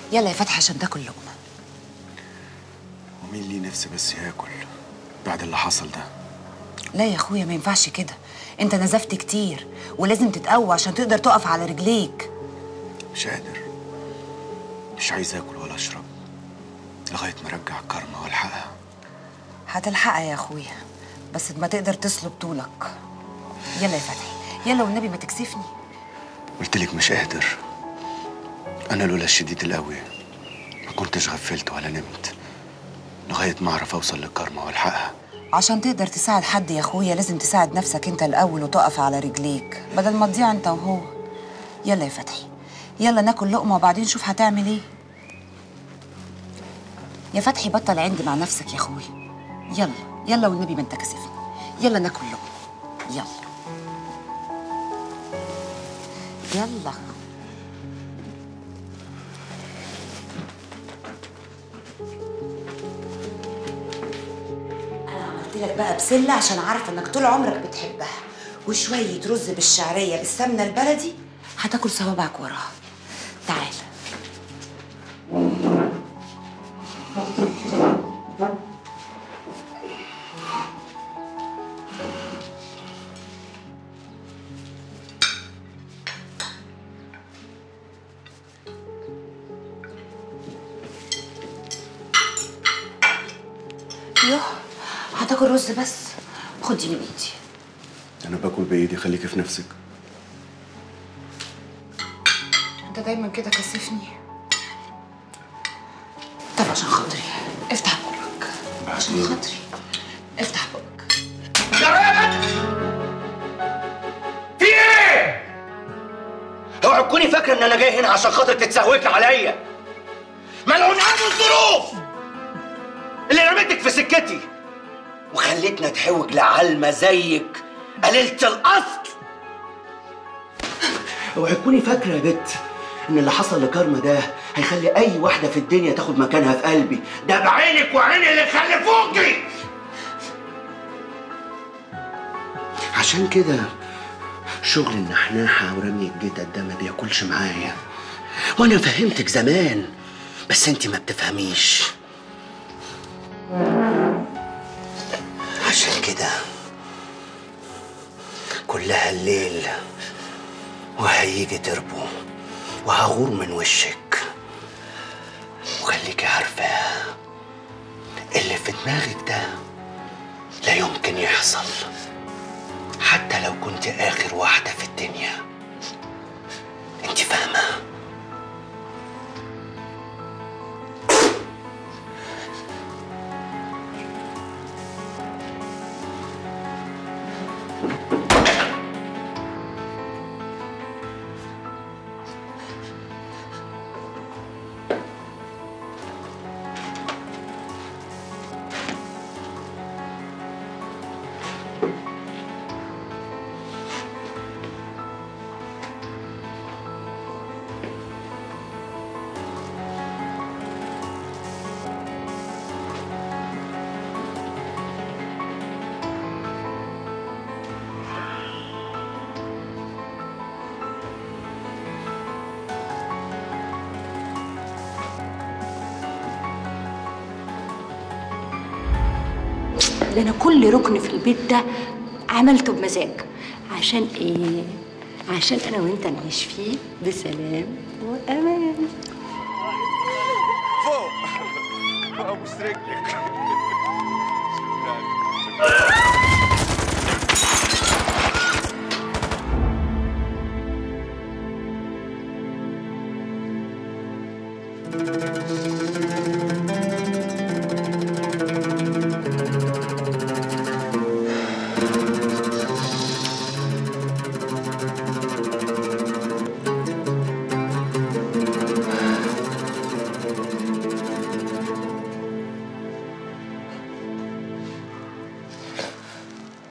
يلا يا فتحي عشان تاكل لقمه ومين ليه نفسي بس ياكل بعد اللي حصل ده لا يا اخويا ما ينفعش كده انت نزفت كتير ولازم تتقوى عشان تقدر تقف على رجليك مش قادر مش عايز اكل ولا اشرب لغايه ما ارجع الكرمه والحقها هتلحقها يا اخويا بس ما تقدر تصلب طولك يلا يا فتحي يلا والنبي ما تكسفني قلت لك مش قادر انا لولا الشديد القوي ما كنتش غفلت ولا نمت لغايه ما اعرف اوصل للكرمه والحقها عشان تقدر تساعد حد يا اخويا لازم تساعد نفسك انت الاول وتقف على رجليك بدل ما تضيع انت وهو يلا يا فتحي يلا ناكل لقمه وبعدين شوف هتعمل ايه يا فتحي بطل عند مع نفسك يا اخويا يلا يلا والنبي ما انت كسفني يلا ناكل لقمه يلا يلا انا عملت لك بقى بسله عشان عارفه انك طول عمرك بتحبها وشويه رز بالشعريه بالسمنه البلدي هتاكل صوابعك وراها تعال يوه هتاكل رز بس خدي من ايدي انا باكل بايدي خليكي في نفسك انت دايما كده كسفني طب عشان خاطري افتح بقك عشان بعدين. خاطري افتح بقك في ايه؟ اوعي تكوني فاكره ان انا جاي هنا عشان خاطر تتسهوكي عليا ملعون عنه الظروف اللي رميتك في سكتي وخلتني اتحوج لعلمه زيك قليلة الاصل اوعي تكوني فاكره يا بت ان اللي حصل لكارما ده هيخلي اي واحده في الدنيا تاخد مكانها في قلبي ده بعينك وعين اللي خلفوكي عشان كده شغل النحناحة ورمي الجدد ده ما بياكلش معايا وانا فهمتك زمان بس انت ما بتفهميش عشان كده كلها الليل وهيجي تربو وهغور من وشك وخليكي عارفاه اللي في دماغك ده لا يمكن يحصل حتى لو كنت آخر واحدة في الدنيا انت فاهمة؟ ده انا كل ركن في البيت ده عملته بمزاج عشان ايه عشان انا وانت نعيش فيه بسلام وامان فوق ابوس رجلك شكرا